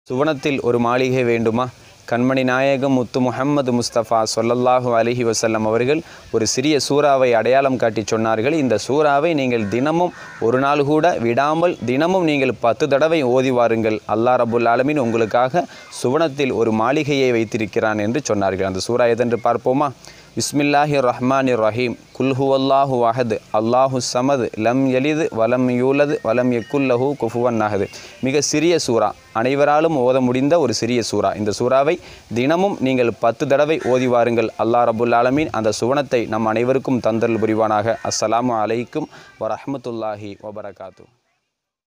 சுவனத்தில் ஒரு மாளிகை வேண்டுமா கண்மணி நாயகம் முத்து முஹம்மது முஸ்தபா சொல்லல்லாஹு அலிஹி வசல்லம் அவர்கள் ஒரு சிறிய சூறாவை அடையாளம் காட்டி சொன்னார்கள் இந்த சூறாவை நீங்கள் தினமும் ஒரு நாள் கூட விடாமல் தினமும் நீங்கள் பத்து தடவை ஓதி வாருங்கள் அல்லாஹ் ரபுல் ஆலமீன் உங்களுக்காக சுவனத்தில் ஒரு மாளிகையை வைத்திருக்கிறான் என்று சொன்னார்கள் அந்த சூறா எதென்று பார்ப்போமா பிஸ்மில்லாஹி ரஹ்மானி ரஹீம் குல்ஹு அல்லாஹு வஹது அல்லாஹு சமது லம் எலிது வலம் யூலது வலம் எக்குல்லஹு குஃபுவன் நஹது மிக சிறிய சூறா அனைவராலும் ஓத முடிந்த ஒரு சிறிய சூறா இந்த சூறாவை தினமும் நீங்கள் பத்து தடவை ஓதி வாருங்கள் அல்லாஹ் ரபுல் ஆலமீன் அந்த சுவனத்தை நம் அனைவருக்கும் தந்தல் புரிவானாக அஸ்ஸலாமு அலைக்கும் வரஹ்மத்துல்லாஹி வபரகாத்து